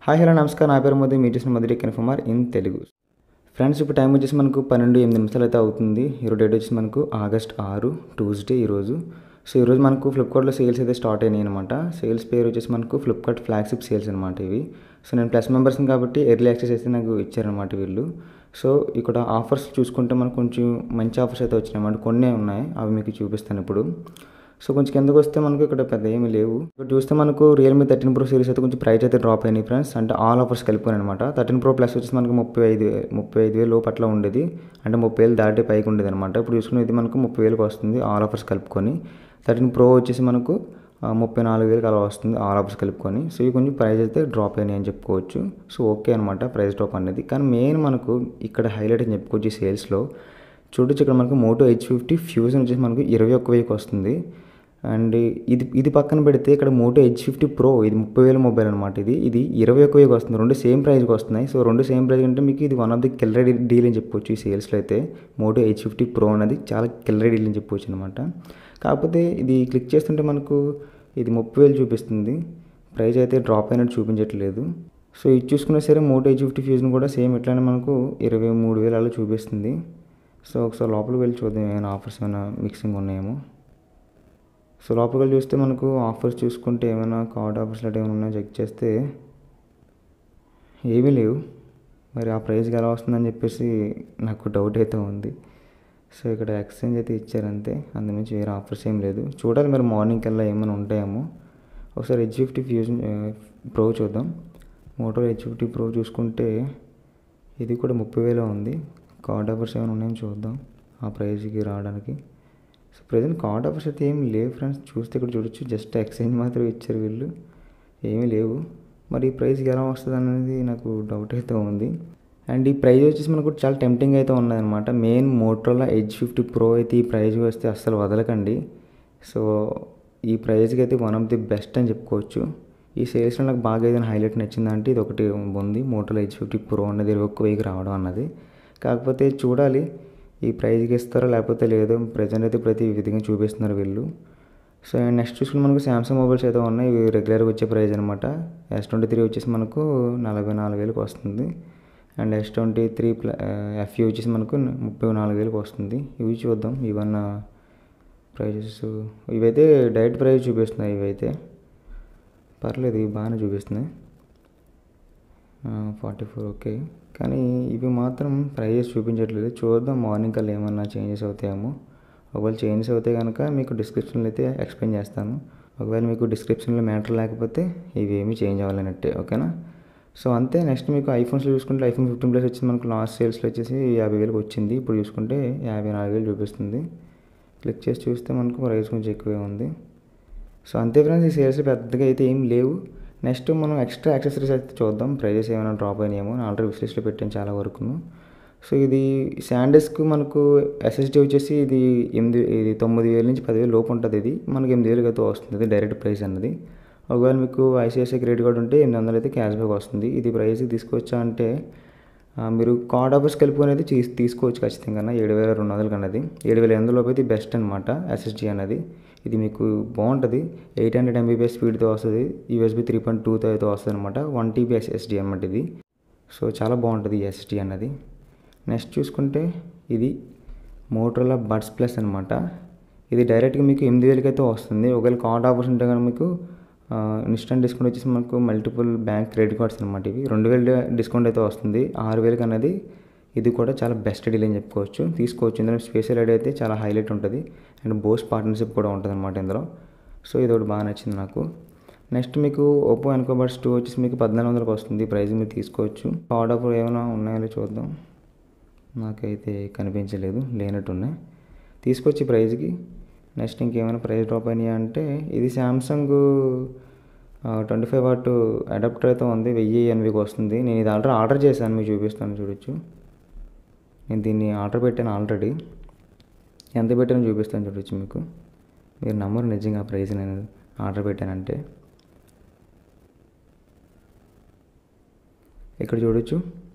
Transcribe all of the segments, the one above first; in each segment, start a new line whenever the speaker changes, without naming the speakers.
hi hello నమస్కారం నా పేరు మోదీ మీ చేసిన మొదటి కన్ఫర్మర్ ఇన్ తెలుగు ఫ్రెండ్స్ ఇప్పుడు టైం వచ్చేసి మనకు పన్నెండు ఎనిమిది నిమిషాలు అయితే అవుతుంది ఈరోజు డేట్ వచ్చేసి మనకు ఆగస్ట్ ఆరు ట్యూస్డే ఈరోజు సో ఈరోజు మనకు ఫ్లిప్కార్ట్లో సేల్స్ అయితే స్టార్ట్ అయినాయి అనమాట సేల్స్ పేరు వచ్చేసి మనకు ఫ్లిప్కార్ట్ ఫ్లాగ్షిప్ సేల్స్ అనమాట ఇవి సో నేను ప్లస్ మెంబర్స్ని కాబట్టి ఎర్లీ యాక్సెస్ అయితే నాకు ఇచ్చారనమాట వీళ్ళు సో ఇక్కడ ఆఫర్స్ చూసుకుంటే మనకు కొంచెం మంచి ఆఫర్స్ అయితే వచ్చినాయి అన్నమాట కొన్ని ఉన్నాయి అవి మీకు చూపిస్తాను ఇప్పుడు సో కొంచెం కిందకు వస్తే మనకు ఇక్కడ పెద్ద ఏమీ లేవు ఇక్కడ చూస్తే మనకు రియల్మీ థర్టీన్ ప్రో సిరీస్ అయితే కొంచెం ప్రైస్ అయితే డ్రాప్ అయినాయి ఫ్రెండ్స్ అంటే ఆల్ ఆఫర్స్ కలిపోయి అనమాట థర్టీన్ ప్రో ప్లస్ వచ్చేసి మనకు ముప్పై ఐదు ముప్పై ఐదు వేలు లోపట్ల ఉండేది అంటే ముప్పై వేలు దాటి పైకి ఉండేది అనమాట ఇప్పుడు చూసుకునేది మనకు ముప్పై వేలకు వస్తుంది ఆల్ ఆఫర్స్ కలుపుకొని థర్టీన్ ప్రో వచ్చేసి మనకు ఆ, ముప్పై నాలుగు వేలకు అలా వస్తుంది ఆల్ ఆఫర్స్ కలుపుకొని సో ఇవి కొంచెం ప్రైస్ అయితే డ్రాప్ అయినాయి అని చెప్పుకోవచ్చు సో ఓకే అనమాట ప్రైస్ డ్రాప్ అనేది కానీ మెయిన్ మనకు ఇక్కడ హైలైట్ అని చెప్పుకోవచ్చు ఈ సేల్స్లో చూడొచ్చు ఇక్కడ మనకు మోటో హెచ్ ఫిఫ్టీ ఫ్యూజన్ వచ్చేసి మనకు ఇరవై ఒక్క వెయ్యికి వస్తుంది అండ్ ఇది ఇది పక్కన పెడితే ఇక్కడ మోటో హెచ్ ఫిఫ్టీ ప్రో ఇది ముప్పై వేల మొబైల్ అనమాట ఇది ఇది ఇరవై ఒక్క వేలకు వస్తుంది రెండు సేమ్ ప్రైస్కి వస్తున్నాయి సో రెండు సేమ్ ప్రైస్ అంటే మీకు ఇది one of the killer deal అని చెప్పుకోవచ్చు ఈ సేల్స్లో అయితే మోటో హెచ్ ఫిఫ్టీ ప్రో అనేది చాలా కిల్లర్ డీల్ అని చెప్పుకోవచ్చు అనమాట కాకపోతే ఇది క్లిక్ చేస్తుంటే మనకు ఇది ముప్పై వేలు చూపిస్తుంది ప్రైస్ అయితే డ్రాప్ అయినట్టు చూపించట్లేదు సో ఇది చూసుకున్నా సరే మోటో హెచ్ ఫిఫ్టీ ఫ్యూజన్ కూడా సేమ్ ఎట్లానే మనకు ఇరవై మూడు వేలు అలా చూపిస్తుంది సో ఒకసారి లోపలికి వెళ్ళి చూద్దాం ఏమైనా ఆఫర్స్ ఏమైనా మిక్సింగ్ ఉన్నాయేమో సో లోపలికి వెళ్ళి చూస్తే మనకు ఆఫర్స్ చూసుకుంటే ఏమైనా కార్డ్ ఆఫర్స్ లాంటి ఏమైనా ఉన్నాయో చెక్ చేస్తే ఏమీ లేవు మరి ఆ ప్రైస్కి ఎలా వస్తుందని చెప్పేసి నాకు డౌట్ అయితే ఉంది సో ఇక్కడ ఎక్స్చేంజ్ అయితే ఇచ్చారంతే అందుమించి వేరే ఆఫర్స్ ఏం లేదు చూడాలి మరి మార్నింగ్ కల్లా ఏమైనా ఉంటాయేమో ఒకసారి హెచ్ ఫిఫ్టీ ఫ్యూజన్ ప్రో చూద్దాం మోటో హెచ్ ఫిఫ్టీ ప్రో చూసుకుంటే ఇది కూడా ముప్పై వేలో ఉంది కార్డ్ ఆఫర్స్ ఏమైనా ఉన్నాయో చూద్దాం ఆ ప్రైస్కి రావడానికి సో ప్రజెంట్ కార్డ్ ఆఫర్స్ అయితే ఏమి లేవు ఫ్రెండ్స్ చూస్తే ఇక్కడ చూడొచ్చు జస్ట్ ఎక్స్చేంజ్ మాత్రమే ఇచ్చారు వీళ్ళు ఏమీ లేవు మరి ఈ ప్రైస్కి ఎలా వస్తుంది అనేది నాకు డౌట్ అయితే ఉంది అండ్ ఈ ప్రైస్ వచ్చేసి మనకు చాలా టెంప్టింగ్ అయితే ఉన్నదన్నమాట main Motorola Edge fifty pro అయితే ఈ ప్రైస్ వస్తే అస్సలు వదలకండి సో ఈ ప్రైస్కి అయితే వన్ ఆఫ్ ది బెస్ట్ అని చెప్పుకోవచ్చు ఈ సేల్స్లో నాకు బాగా ఏదైనా హైలైట్ నచ్చిందంటే ఇది ఒకటి ఉంది మోటోలో ఎయిట్ ఫిఫ్టీ ప్రో అన్నది ఇరవై ఒక్క వెయ్యికి రావడం అన్నది కాకపోతే చూడాలి ఈ ప్రైస్కి ఇస్తారో లేకపోతే లేదో ప్రజెంట్ అయితే ప్రతి విధంగా చూపిస్తున్నారు వీళ్ళు సో నెక్స్ట్ చూసుకుని మనకు శాంసంగ్ మొబైల్స్ అయితే ఉన్నాయి ఇవి రెగ్యులర్గా వచ్చే ప్రైస్ అనమాట ఎస్ ట్వంటీ త్రీ వచ్చేసి మనకు నలభై నాలుగు వేలకు వస్తుంది అండ్ ఎస్ ట్వంటీ త్రీ ప్ల ఎఫ్ఈ వచ్చేసి మనకు ముప్పై నాలుగు వేలకు వస్తుంది ఇవి చూద్దాం ఇవన్న ప్రైజెస్ ఇవైతే డైరెక్ట్ ప్రైస్ చూపిస్తున్నాయి ఇవైతే పర్లేదు ఇవి బాగానే చూపిస్తున్నాయి ఫార్టీ ఫోర్ ఓకే కానీ ఇవి మాత్రం ప్రైజెస్ చూపించట్లేదు చూద్దాం మార్నింగ్ కల్లా ఏమన్నా చేంజెస్ అవుతాయేమో ఒకవేళ చేంజెస్ అవుతే కనుక మీకు డిస్క్రిప్షన్లో అయితే ఎక్స్ప్లెయిన్ చేస్తాను ఒకవేళ మీకు డిస్క్రిప్షన్లో మ్యాటర్ లేకపోతే ఇవి ఏమీ చేంజ్ అవ్వాలన్నట్టే ఓకేనా సో అంతే నెక్స్ట్ మీకు ఐఫోన్స్లో చూసుకుంటే ఐఫోన్ ఫిఫ్టీన్ ప్లస్ వచ్చింది మనకు లాస్ట్ సేల్స్లో వచ్చేసి యాభై వేలకు వచ్చింది ఇప్పుడు చూసుకుంటే యాభై నాలుగు వేలు చూపిస్తుంది క్లిక్ చేసి చూస్తే మనకు ప్రైస్ కొంచెం ఎక్కువే ఉంది సో అంతే ఫ్రెండ్స్ ఈ సేల్స్ పెద్దగా అయితే ఏం లేవు నెక్స్ట్ మనం ఎక్స్ట్రా యాక్సెసరీస్ అయితే చూద్దాం ప్రైజెస్ ఏమైనా డ్రాప్ అయినాయేమో నేను ఆల్రెడీ విశ్లేషలో పెట్టాను చాలా వరకును సో ఇది శాండెస్క్ మనకు ఎస్ఎస్డి వచ్చేసి ఇది ఎనిమిది ఇది తొమ్మిది వేల నుంచి పదివేలు లోపు ఉంటుంది ఇది మనకి ఎనిమిది వేలకి అయితే వస్తుంది డైరెక్ట్ ప్రైస్ అన్నది ఒకవేళ మీకు ఐసిఐసిఐ క్రెడిట్ కార్డు ఉంటే ఎనిమిది వందలు అయితే క్యాష్ బ్యాక్ వస్తుంది ఇది ప్రైస్కి తీసుకొచ్చా అంటే ఆ, మీరు కార్డ్ ఆఫర్స్ కలుపుకొని అయితే తీస్- తీసుకోవచ్చు ఖచ్చితంగా ఏడు వేల రెండు వందలకి అన్నది ఏడు వేల ఎనిమిదిలో అయితే బెస్ట్ అనమాట ఎస్ఎస్డి అనేది ఇది మీకు బాగుంటుంది ఎయిట్ హండ్రెడ్ ఎంబీబీఎస్ స్పీడ్తో వస్తుంది యూఎస్బీ త్రీ పాయింట్ టూతో అయితే వస్తుంది అనమాట వన్ టీబీ ఎస్ఎస్డి అనమాట ఇది సో చాలా బాగుంటుంది ఈ ఎస్ఎస్డి అన్నది నెక్స్ట్ చూసుకుంటే ఇది మోటోలా బడ్స్ ప్లస్ అనమాట ఇది డైరెక్ట్గా మీకు ఎనిమిది వేలకి అయితే వస్తుంది ఒకవేళ కార్డ్ ఆఫర్స్ ఉంటే కనుక మీకు ఇన్స్టెంట్ డిస్కౌంట్ వచ్చేసి మనకు మల్టిపుల్ బ్యాంక్ క్రెడిట్ కార్డ్స్ అనమాట ఇవి రెండు వేల డిస్కౌంట్ అయితే వస్తుంది ఆరు వేలకి అనేది ఇది కూడా చాలా బెస్ట్ డీల్ అని చెప్పుకోవచ్చు తీసుకోవచ్చు ఇందులో స్పెషల్ ఐడి అయితే చాలా హైలైట్ ఉంటుంది అండ్ బోస్ పార్ట్నర్షిప్ కూడా ఉంటుంది అనమాట ఇందులో సో ఇది ఒకటి బాగా నచ్చింది నాకు నెక్స్ట్ మీకు ఓపో ఎన్కోబర్స్ టూ వచ్చేసి మీకు పద్నాలుగు వందలకు వస్తుంది ప్రైస్ మీరు తీసుకోవచ్చు కార్డ్ ఆఫర్ ఏమైనా ఉన్నాయో చూద్దాం నాకైతే కనిపించలేదు లేనట్టున్నాయి తీసుకొచ్చి ప్రైస్కి నెక్స్ట్ ఇంకేమైనా ప్రైస్ డ్రాప్ అయినాయి అంటే ఇది Samsung twenty five watt adapter అయితే ఉంది వెయ్యి ఎనభైకి వస్తుంది నేను ఇది ఆల్రెడీ ఆర్డర్ చేశాను మీకు చూపిస్తాను చూడొచ్చు నేను దీన్ని ఆర్డర్ పెట్టాను ఆల్రెడీ ఎంత పెట్టానో చూపిస్తాను చూడొచ్చు మీకు మీరు నమ్మరు నిజంగా ఆ ప్రైస్ నేను ఆర్డర్ పెట్టానంటే ఇక్కడ చూడొచ్చు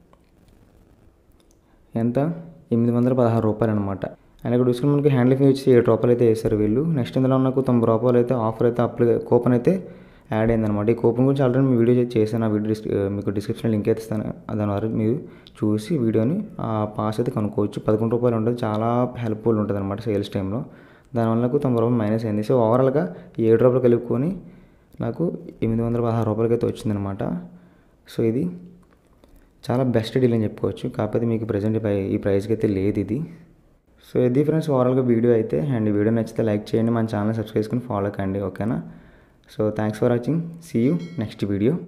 ఎంత ఎనిమిది వందల పదహారు రూపాయలు అనమాట అండ్ ఇక్కడ చూసుకుని మనకి హ్యాండిల్ ఫీ వచ్చి ఏడు రూపాయలు అయితే వేశారు వీళ్ళు నెక్స్ట్ ఇందులో నాకు తొంభై రూపాయలు అయితే ఆఫర్ అయితే అప్లై కూపన్ అయితే యాడ్ అయిందనమాట ఈ కూపన్ గురించి ఆల్రెడీ మీ వీడియో చేశాను ఆ వీడియో డిస్క్రి మీకు డిస్క్రిప్షన్ లింక్ అయితే ఇస్తాను దాని ద్వారా మీరు చూసి వీడియోని ఆ పాస్ అయితే కనుక్కోవచ్చు పదకొండు రూపాయలు ఉంటుంది చాలా హెల్ప్ఫుల్ ఉంటుంది అనమాట సేల్స్ టైంలో దానివల్ల నాకు తొంభై రూపాయలు మైనస్ అయింది సో ఓవరాల్గా ఏడు రూపాయలు కలుపుకొని నాకు ఎనిమిది వందల పదహారు రూపాయలకి అయితే వచ్చిందనమాట సో ఇది చాలా బెస్ట్ డీల్ అని చెప్పుకోవచ్చు కాకపోతే మీకు ప్రజెంట్ ఈ ప్రైస్కి అయితే లేదు ఇది సో ఇది ఫ్రెండ్స్ ఓవరాల్గా వీడియో అయితే అండ్ ఈ వీడియో నచ్చితే లైక్ చేయండి మన ఛానల్ సబ్స్క్రైబ్ చేసుకుని ఫాలో కండి ఓకేనా so thanks for watching see you next video